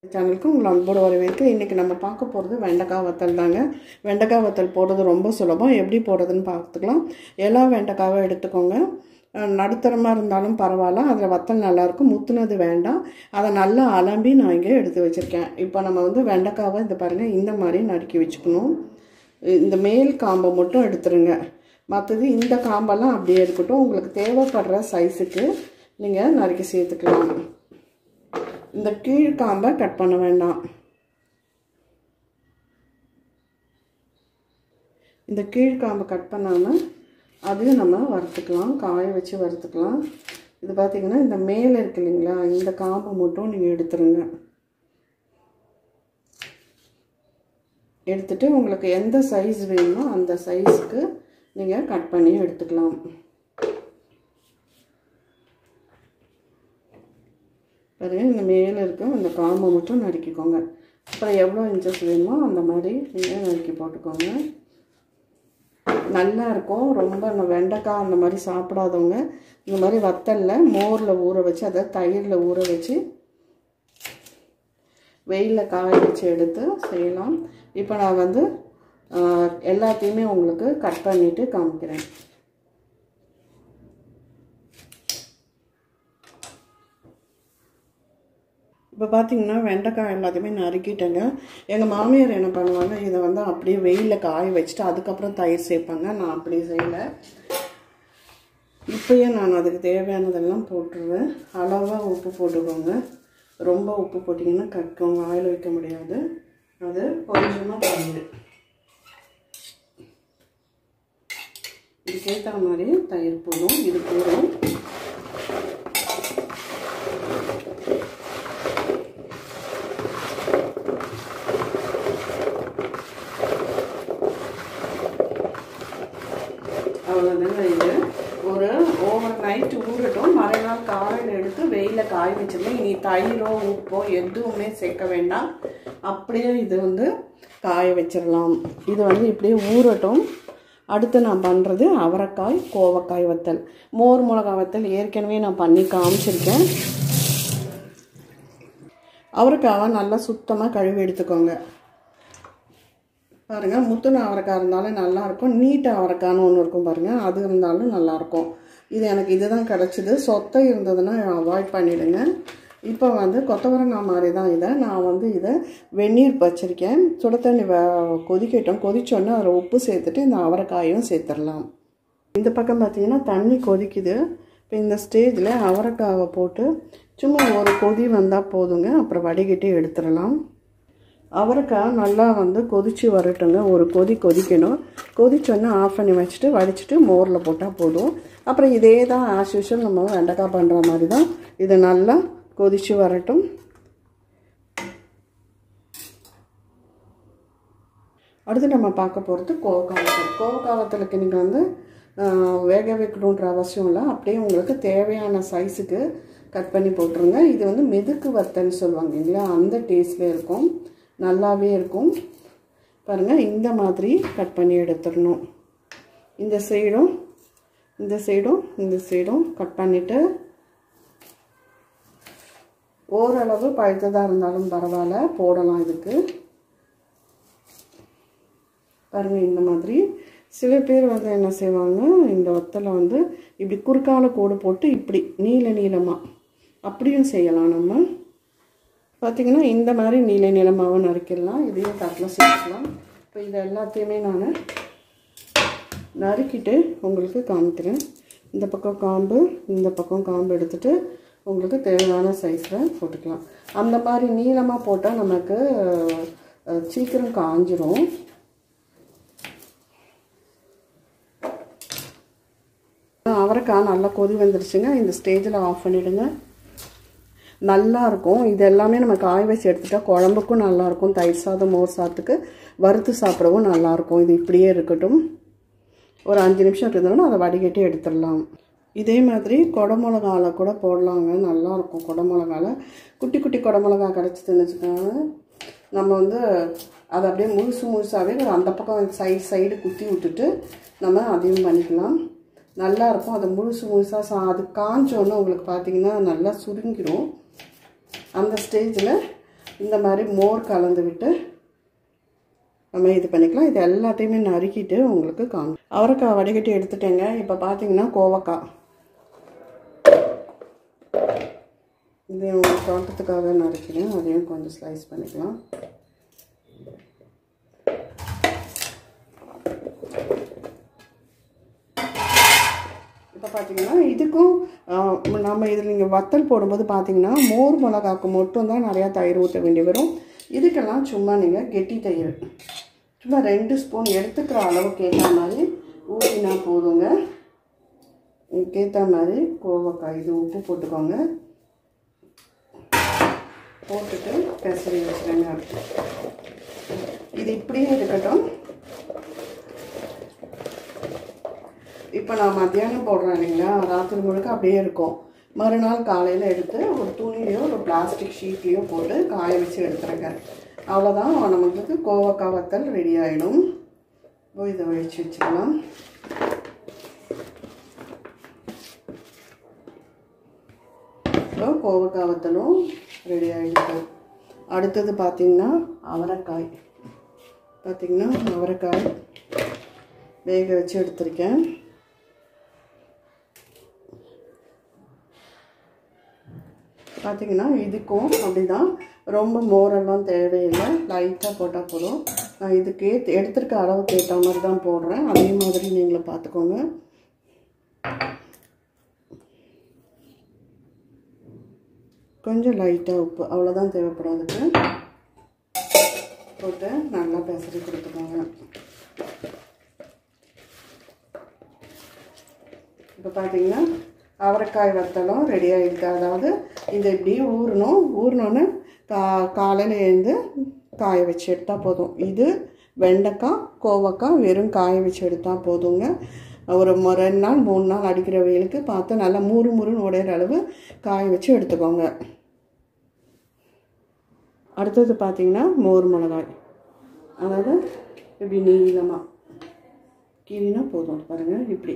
சேனலுக்கு உங்களை அன்போடு வரவேற்கு இன்றைக்கி நம்ம பார்க்க போகிறது வெண்டைக்காய் வத்தல் தாங்க வெண்டைக்காய் வத்தல் போடுறது ரொம்ப சுலபம் எப்படி போடுறதுன்னு பார்த்துக்கலாம் எல்லா வெண்டைக்காவை எடுத்துக்கோங்க அஹ் நடுத்தரமாக இருந்தாலும் பரவாயில்ல அதில் வத்தல் நல்லாயிருக்கும் முத்துனது வேண்டாம் அதை நல்லா அலம்பி நான் இங்கே எடுத்து வச்சுருக்கேன் இப்போ நம்ம வந்து வெண்டைக்காவை இந்த பாருங்கள் இந்த மாதிரி நறுக்கி வச்சுக்கணும் இந்த மேல் காம்பை மட்டும் எடுத்துருங்க மற்றது இந்த காம்பெல்லாம் அப்படியே இருக்கட்டும் உங்களுக்கு தேவைப்படுற சைஸுக்கு நீங்கள் நறுக்கி சேர்த்துக்கலாம் இந்த கீழ்காம்பை கட் பண்ண வேண்டாம் இந்த கீழ்காம்பை கட் பண்ணாமல் அதையும் நம்ம வறுத்துக்கலாம் காய வச்சு வறுத்துக்கலாம் இது பார்த்திங்கன்னா இந்த மேலே இருக்கு இல்லைங்களா இந்த காம்பை மட்டும் நீங்கள் எடுத்துருங்க எடுத்துட்டு உங்களுக்கு எந்த சைஸ் வேணுமோ அந்த சைஸுக்கு நீங்கள் கட் பண்ணி எடுத்துக்கலாம் பாருங்க இந்த மேலே இருக்க இந்த காம்பை மட்டும் நறுக்கிக்கோங்க அப்புறம் எவ்வளோ இன்ச்சஸ் வேணுமோ அந்த மாதிரி நீங்கள் நறுக்கி போட்டுக்கோங்க நல்லா இருக்கும் ரொம்ப இந்த வெண்டைக்காய் அந்த மாதிரி சாப்பிடாதவங்க இந்த மாதிரி வத்தலில் மோரில் ஊற வச்சு அதை தயிரில் ஊற வச்சு வெயிலில் காய வச்சு எடுத்து செய்யலாம் இப்போ நான் வந்து எல்லாத்தையுமே உங்களுக்கு கட் பண்ணிவிட்டு காமிக்கிறேன் இப்போ பார்த்தீங்கன்னா வெண்டைக்காய் எல்லாத்தையுமே நறுக்கிட்டேங்க எங்கள் மாமியார் என்ன பண்ணுவாங்க இதை வந்து அப்படியே வெயிலில் காய வச்சுட்டு அதுக்கப்புறம் தயிர் சேர்ப்பாங்க நான் அப்படி செய்யலை இப்போயே நான் அதுக்கு தேவையானதெல்லாம் போட்டுருவேன் அளவாக உப்பு போட்டுக்கோங்க ரொம்ப உப்பு போட்டிங்கன்னா கற்கும் வாயில் வைக்க முடியாது அது கொஞ்சமாக தயிர் இதுக்கேற்ற மாதிரி தயிர் போடும் இது போடும் அவ்வளோதாங்க இது ஒரு ஓவர் நைட் ஊறட்டும் மறுநாள் காலையில் எடுத்து வெயிலில் காய வச்சிருந்தேன் இனி தயிரோ உப்போ எதுவுமே சேர்க்க வேண்டாம் அப்படியே இது வந்து காய வச்சிடலாம் இது வந்து இப்படியே ஊறட்டும் அடுத்து நான் பண்ணுறது அவரைக்காய் கோவக்காய் வத்தல் மோர் மிளகா வத்தல் ஏற்கனவே நான் பண்ணி காமிச்சிருக்கேன் அவரைக்காவை நல்லா சுத்தமாக கழுவி எடுத்துக்கோங்க பாருங்கள் முத்துன அவரைக்காய் இருந்தாலும் நல்லாயிருக்கும் நீட்ட அவரைக்கான்னு ஒன்று இருக்கும் பாருங்கள் அது இருந்தாலும் நல்லாயிருக்கும் இது எனக்கு இதுதான் கிடச்சிது சொத்தை இருந்ததுன்னா அவாய்ட் பண்ணிவிடுங்க இப்போ வந்து கொத்தவரங்காய் மாதிரி தான் இதை நான் வந்து இதை வெந்நீர் வச்சுருக்கேன் சுட தண்ணி வ கொதிக்கட்டும் கொதிச்சோன்னே அதில் உப்பு சேர்த்துட்டு இந்த அவரைக்காயும் சேர்த்துடலாம் இந்த பக்கம் பார்த்தீங்கன்னா தண்ணி கொதிக்குது இப்போ இந்த ஸ்டேஜில் அவரைக்காவை போட்டு சும்மா ஒரு கொதி வந்தால் போதுங்க அப்புறம் வடிகட்டி எடுத்துடலாம் அவரைக்காய் நல்லா வந்து கொதித்து வரட்டுங்க ஒரு கொதி கொதிக்கணும் கொதிச்சோன்னே ஆஃப் பண்ணி வச்சுட்டு வடிச்சிட்டு மோரில் போட்டால் போதும் அப்புறம் இதே தான் ஆஸ் யூஷுவல் நம்ம வெண்டைக்காய் பண்ணுற மாதிரி தான் இது நல்லா கொதித்து வரட்டும் அடுத்து நம்ம பார்க்க போகிறது கோவக்காவத்தல் கோவக்காவத்தலுக்கு நீங்கள் வந்து வேக வைக்கணுன்ற அவசியம் இல்லை அப்படியே உங்களுக்கு தேவையான சைஸுக்கு கட் பண்ணி போட்டுருங்க இது வந்து மெதுக்கு வத்தல்னு சொல்லுவாங்க இல்லையா அந்த டேஸ்ட்லேயே இருக்கும் நல்லாவே இருக்கும் பாருங்கள் இந்த மாதிரி கட் பண்ணி எடுத்துடணும் இந்த சைடும் இந்த சைடும் இந்த சைடும் கட் பண்ணிவிட்டு ஓரளவு பழுத்ததாக இருந்தாலும் பரவாயில்ல போடலாம் இதுக்கு பாருங்கள் இந்த மாதிரி சில பேர் வந்து என்ன செய்வாங்க இந்த வத்தலை வந்து இப்படி குறுக்கால கோடு போட்டு இப்படி நீல நீளமாக அப்படியும் செய்யலாம் நம்ம பார்த்திங்கன்னா இந்த மாதிரி நீல நிலமாகவும் நறுக்கிடலாம் இதையும் தட்டில் சேர்த்துக்கலாம் இப்போ இது எல்லாத்தையுமே நான் நறுக்கிட்டு உங்களுக்கு காமிக்கிறேன் இந்த பக்கம் காம்பு இந்த பக்கம் காம்பு எடுத்துகிட்டு உங்களுக்கு தேவையான சைஸில் போட்டுக்கலாம் அந்த மாதிரி நீளமாக போட்டால் நமக்கு சீக்கிரம் காஞ்சிரும் அவரைக்காய் நல்லா கொதி வந்துருச்சுங்க இந்த ஸ்டேஜில் ஆஃப் பண்ணிவிடுங்க நல்லா இருக்கும் இது எல்லாமே நம்ம காய வச்சு எடுத்துட்டா குழம்புக்கும் நல்லாயிருக்கும் தயிர் சாதம் மோர் சாதத்துக்கு வறுத்து சாப்பிடவும் நல்லாயிருக்கும் இது இப்படியே இருக்கட்டும் ஒரு அஞ்சு நிமிஷம் இருந்தோன்னா அதை வடிகட்டி எடுத்துடலாம் இதே மாதிரி குடமிளகால கூட போடலாங்க நல்லாயிருக்கும் குடமிளகால குட்டி குட்டி குடமிளகா கிடச்சிதுன்னு வச்சுக்கோங்க நம்ம வந்து அதை அப்படியே முழுசு முழுசாகவே அந்த பக்கம் சைடு சைடு குத்தி விட்டுட்டு நம்ம அதையும் பண்ணிக்கலாம் நல்லாயிருக்கும் அது முழுசு முழுசாக சா அது காஞ்சோன்னு உங்களுக்கு பார்த்தீங்கன்னா நல்லா சுருங்கிடும் அந்த ஸ்டேஜில் இந்த மாதிரி மோர் கலந்து விட்டு நம்ம இது பண்ணிக்கலாம் இது எல்லாத்தையுமே நறுக்கிட்டு உங்களுக்கு காமி அவரைக்காய் வடிகட்டி எடுத்துட்டேங்க இப்போ பார்த்தீங்கன்னா கோவக்காய் இது உங்களுக்கு தோட்டத்துக்காக நறுக்கிறேன் அதையும் கொஞ்சம் ஸ்லைஸ் பண்ணிக்கலாம் இப்போ பார்த்தீங்கன்னா இதுக்கும் நம்ம இதில் நீங்கள் வத்தல் போடும்போது பார்த்தீங்கன்னா மோர் மிளகாக்கு மட்டும் தான் நிறையா தயிர் ஊற்ற வேண்டி வரும் இதுக்கெல்லாம் சும்மா நீங்கள் கெட்டி தயிர் சும்மா ரெண்டு ஸ்பூன் எடுத்துக்கிற அளவுக்கு ஏற்ற மாதிரி ஊற்றினா போதுங்க இதுக்கேற்ற மாதிரி கோவக்காய் இது உப்பு போட்டுக்கோங்க போட்டுட்டு பெசரி வச்சுருங்க இது இப்படியே இருக்கட்டும் இப்போ நான் மத்தியானம் போடுறேன் இல்லைங்களா ராத்திரி முழுக்க அப்படியே இருக்கும் மறுநாள் காலையில் எடுத்து ஒரு துணிலையோ ஒரு பிளாஸ்டிக் ஷீட்லேயோ போட்டு காய வச்சு எடுத்துருங்க அவ்வளோதான் நமக்கு கோவக்காய் வத்தல் ரெடி ஆகிடும் இதை வச்சு வச்சுக்கலாம் இப்போ கோவக்காய் வத்தலும் ரெடி ஆகிடுது அடுத்தது பார்த்திங்கன்னா அவரைக்காய் பார்த்திங்கன்னா அவரைக்காய் வேக வச்சு எடுத்திருக்கேன் பார்த்திங்கன்னா இதுக்கும் அப்படிதான் ரொம்ப மோரெல்லாம் தேவையில்லை லைட்டாக போட்டால் போதும் நான் இதுக்கு எடுத்துருக்க அளவுக்கு ஏற்ற மாதிரி தான் போடுறேன் அதே மாதிரி நீங்களும் பார்த்துக்கோங்க கொஞ்சம் லைட்டாக உப்பு அவ்வளோதான் தேவைப்படும் அதுக்கு போட்டு நல்லா பெசரி கொடுத்துக்கோங்க இப்போ பார்த்தீங்கன்னா அவரைக்காய் வத்தலும் ரெடி ஆகிருக்கு அதாவது இது இப்படி ஊறணும் ஊறினோன்னு கா காலையில் எழுந்து காய வச்சு எடுத்தால் போதும் இது வெண்டைக்காய் கோவக்காய் வெறும் காய வச்சு எடுத்தால் போதுங்க ஒரு ரெண்டு நாள் மூணு நாள் அடிக்கிற வெயிலுக்கு பார்த்து நல்லா முறு முறுன்னு உடையிற அளவு காய வச்சு எடுத்துக்கோங்க அடுத்தது பார்த்திங்கன்னா மோர் மிளகாய் அதாவது இப்படி நீளமாக கீழினா போதும் பாருங்கள் இப்படி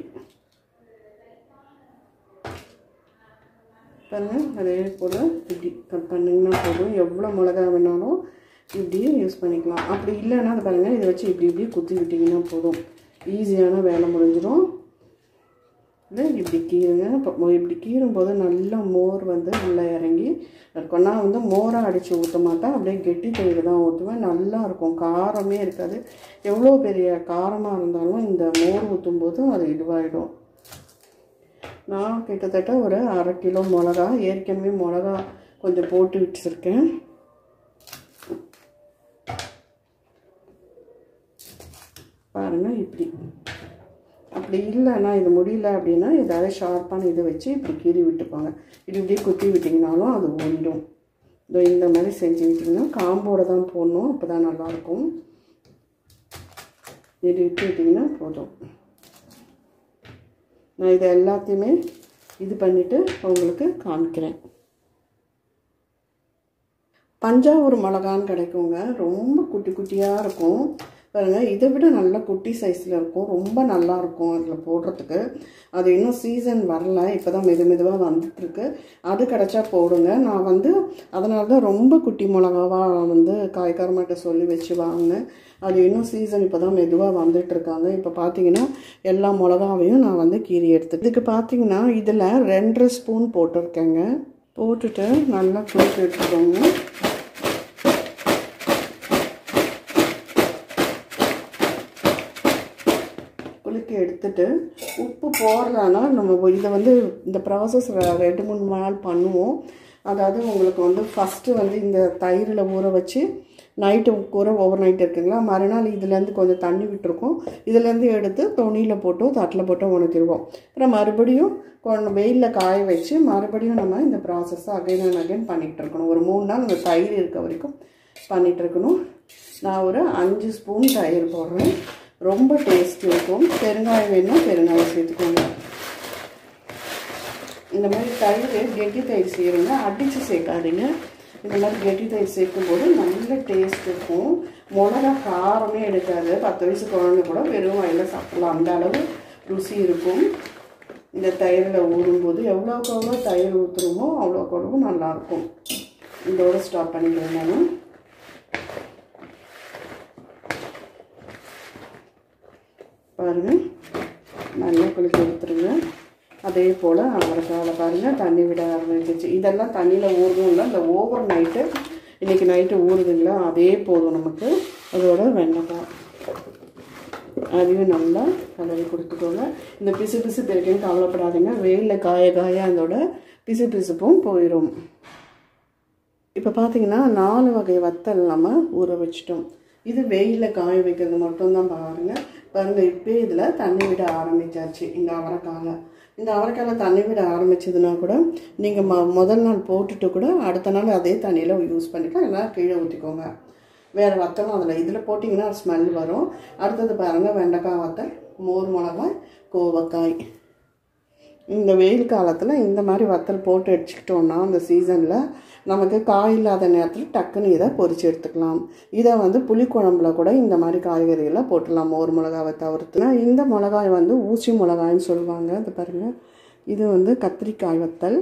பாருங்கள் அதே போல் இப்படி கட் பண்ணிங்கன்னா போதும் எவ்வளோ மிளகா வேணாலும் இப்படியே யூஸ் பண்ணிக்கலாம் அப்படி இல்லைன்னா அது பாருங்கள் இதை வச்சு இப்படி இப்படி குத்தி விட்டிங்கன்னா போதும் ஈஸியான வேலை முடிஞ்சிடும் இது இப்படி கீறுங்க இப்போ இப்படி கீறும் போது நல்லா மோர் வந்து உள்ளே இறங்கி இருக்கும் நான் வந்து மோராக அடித்து ஊற்ற மாட்டேன் அப்படியே கெட்டி தயிர் தான் ஊற்றுவேன் நல்லா இருக்கும் காரமே இருக்காது எவ்வளோ பெரிய காரமாக இருந்தாலும் இந்த மோர் ஊற்றும் போது அது இதுவாகிடும் நான் கிட்டத்தட்ட ஒரு அரை கிலோ மிளகா ஏற்கனவே மிளகா கொஞ்சம் போட்டு வச்சுருக்கேன் பாருங்கள் இப்படி அப்படி இல்லைன்னா இது முடியல அப்படின்னா ஏதாவது ஷார்ப்பான இதை வச்சு இப்படி கீறி விட்டுப்பாங்க இது இப்படியே குத்தி விட்டிங்கனாலும் அது ஓடிடும் இதோ இந்த மாதிரி செஞ்சு விட்டிங்கன்னா காம்போடு தான் போடணும் அப்போ தான் நல்லாயிருக்கும் இது விட்டு விட்டிங்கன்னா போதும் நான் இதை எல்லாத்தையுமே இது பண்ணிவிட்டு உங்களுக்கு காமிக்கிறேன் பஞ்சாவூர் மிளகான்னு கிடைக்குங்க ரொம்ப குட்டி குட்டியாக இருக்கும் பாருங்கள் இதை விட நல்லா குட்டி சைஸில் இருக்கும் ரொம்ப நல்லா இருக்கும் அதில் போடுறதுக்கு அது இன்னும் சீசன் வரல இப்போ தான் மெது மெதுவாக வந்துட்டுருக்கு அது கிடச்சா போடுங்க நான் வந்து அதனால தான் ரொம்ப குட்டி மிளகாவாக வந்து காய்காரமாட்ட சொல்லி வச்சு வாங்கினேன் அது இன்னும் சீசன் இப்போ தான் மெதுவாக வந்துட்டுருக்காங்க இப்போ பார்த்தீங்கன்னா எல்லா மிளகாவையும் நான் வந்து கீறி எடுத்து இதுக்கு பார்த்தீங்கன்னா இதில் ரெண்டரை ஸ்பூன் போட்டிருக்கேங்க போட்டுட்டு நல்லா குளிக்க எடுத்துக்கோங்க குளிக்க எடுத்துட்டு உப்பு போடலான்னா நம்ம இதை வந்து இந்த ப்ராசஸ் ரெண்டு மூணு நாள் பண்ணுவோம் அதாவது உங்களுக்கு வந்து ஃபஸ்ட்டு வந்து இந்த தயிரில் ஊற வச்சு நைட்டு ஊற ஓவர் நைட் இருக்குங்களா மறுநாள் இதுலேருந்து கொஞ்சம் தண்ணி விட்டுருக்கோம் இதுலேருந்து எடுத்து துணியில் போட்டோ தட்டில் போட்டோ உணர்த்திடுவோம் அப்புறம் மறுபடியும் கொஞ்சம் வெயிலில் காய வச்சு மறுபடியும் நம்ம இந்த ப்ராசஸை அகைன் அண்ட் அகைன் பண்ணிகிட்டு இருக்கணும் ஒரு மூணு நாள் இந்த தயிர் இருக்க வரைக்கும் பண்ணிகிட்டு இருக்கணும் நான் ஒரு அஞ்சு ஸ்பூன் தயிர் போடுறேன் ரொம்ப டேஸ்ட் இருக்கும் பெருங்காயம் வேணும்னா பெருங்காயம் சேர்த்துக்கோங்க இந்த மாதிரி தயிர் கெட்டி தயிர் செய்கிறீங்க அடித்து சேர்க்காதீங்க இந்த மாதிரி கெட்டி தயிர் சேர்க்கும் போது நல்ல டேஸ்ட் இருக்கும் மிளகா காரமே எடுக்காது பத்து வயசு குழந்தை கூட வெறும் வாயில் சாப்பிடலாம் அந்த அளவு ருசி இருக்கும் இந்த தயிரில் ஊறும்போது எவ்வளோக்கு எவ்வளோ தயிர் ஊற்றுறோமோ அவ்வளோக்கு அவ்வளோ நல்லாயிருக்கும் இதோட ஸ்டாப் பண்ணிக்கிறேன் நான் பாருங்கள் நல்லா குளிக்க எடுத்துருங்க அதே போல் அவரைக்காவில் பாருங்கள் தண்ணி விட ஆரம்பிச்சிச்சு இதெல்லாம் தண்ணியில் ஊறணும்ல இந்த ஓவர் நைட்டு இன்றைக்கி நைட்டு ஊறுதுங்களா அதே போதும் நமக்கு அதோட வெண்டைக்காய் அதையும் நல்லா கலரி கொடுத்துக்கோங்க இந்த பிசு பிசு இருக்குன்னு கவலைப்படாதீங்க வெயிலில் காய காய அதோட பிசு பிசுப்பும் போயிடும் இப்போ பார்த்தீங்கன்னா நாலு வகை வத்தல் நம்ம ஊற வச்சிட்டோம் இது வெயிலில் காய வைக்கிறது மட்டும்தான் பாருங்கள் பாருங்கள் இப்போ இதில் தண்ணி விட ஆரம்பிச்சாச்சு இந்த அவரைக்காயில் இந்த அவரைக்காயில் தண்ணி விட ஆரம்பிச்சதுன்னா கூட நீங்கள் ம முதல் நாள் போட்டுட்டு கூட அடுத்த நாள் அதே தண்ணியில் யூஸ் பண்ணிக்கலாம் இல்லைனா கீழே ஊற்றிக்கோங்க வேறு வத்தலும் அதில் இதில் போட்டிங்கன்னா ஸ்மெல் வரும் அடுத்தது பாருங்கள் வெண்டைக்காய் வத்தல் மோர் மிளகாய் கோவக்காய் இந்த வெயில் காலத்தில் இந்த மாதிரி வத்தல் போட்டு அடிச்சுக்கிட்டோன்னா அந்த சீசனில் நமக்கு காய் இல்லாத நேரத்தில் டக்குன்னு இதை பொரிச்சு எடுத்துக்கலாம் இதை வந்து புளிக்குழம்புல கூட இந்த மாதிரி காய்கறிகளை போட்டுடலாம் மோர் மிளகாவை தவிர்த்துனா இந்த மிளகாய் வந்து ஊசி மிளகாய்ன்னு சொல்லுவாங்க இது பாருங்கள் இது வந்து கத்திரிக்காய் வத்தல்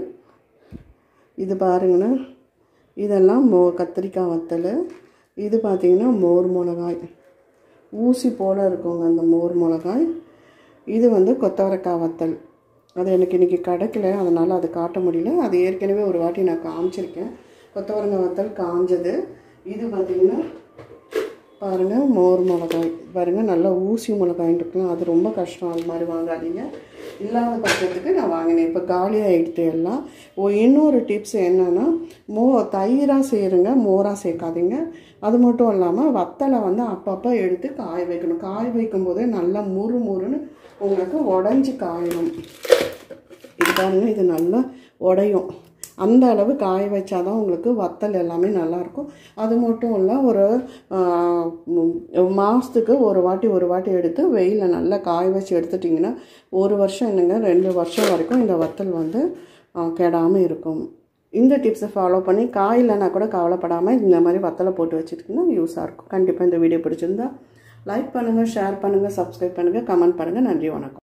இது பாருங்கன்னா இதெல்லாம் மோ கத்திரிக்காய் வத்தல் இது பார்த்திங்கன்னா மோர் மிளகாய் ஊசி போல் இருக்குங்க அந்த மோர் மிளகாய் இது வந்து கொத்தவரக்காய் வத்தல் அது எனக்கு இன்றைக்கி கிடைக்கல அதனால் அது காட்ட முடியல அது ஏற்கனவே ஒரு வாட்டி நான் காமிச்சிருக்கேன் கொத்தவரங்காய் வத்தல் காஞ்சது இது பார்த்திங்கன்னா பாருங்கள் மோர் மிளகாய் பாருங்கள் நல்லா ஊசி மிளகாயின்னு இருக்கலாம் அது ரொம்ப கஷ்டம் அது மாதிரி வாங்காதீங்க இல்லாத பட்சத்துக்கு நான் வாங்கினேன் இப்போ காலி ஆகிடுது எல்லாம் ஓ இன்னொரு டிப்ஸ் என்னென்னா மோ தயிராக செய்கிறங்க மோராக சேர்க்காதீங்க அது மட்டும் இல்லாமல் வத்தலை வந்து அப்பப்போ எடுத்து காய வைக்கணும் காய வைக்கும் போதே நல்லா முறு முறுன்னு உங்களுக்கு உடஞ்சி காயணும் இது பாருங்க இது நல்லா உடையும் அந்த அளவு காய வச்சாதான் உங்களுக்கு வத்தல் எல்லாமே நல்லாயிருக்கும் அது மட்டும் இல்லை ஒரு மாதத்துக்கு ஒரு வாட்டி ஒரு வாட்டி எடுத்து வெயிலில் நல்லா காய வச்சு எடுத்துட்டிங்கன்னா ஒரு வருஷம் என்னங்க ரெண்டு வருஷம் வரைக்கும் இந்த வத்தல் வந்து கெடாமல் இருக்கும் இந்த டிப்ஸை ஃபாலோ பண்ணி காய் இல்லைனா கூட கவலைப்படாமல் இந்த மாதிரி வத்தலை போட்டு வச்சுட்டிங்கன்னா யூஸாக இருக்கும் கண்டிப்பாக இந்த வீடியோ பிடிச்சிருந்தா லைக் பண்ணுங்கள் ஷேர் பண்ணுங்கள் சப்ஸ்கிரைப் பண்ணுங்கள் கமெண்ட் பண்ணுங்கள் நன்றி வணக்கம்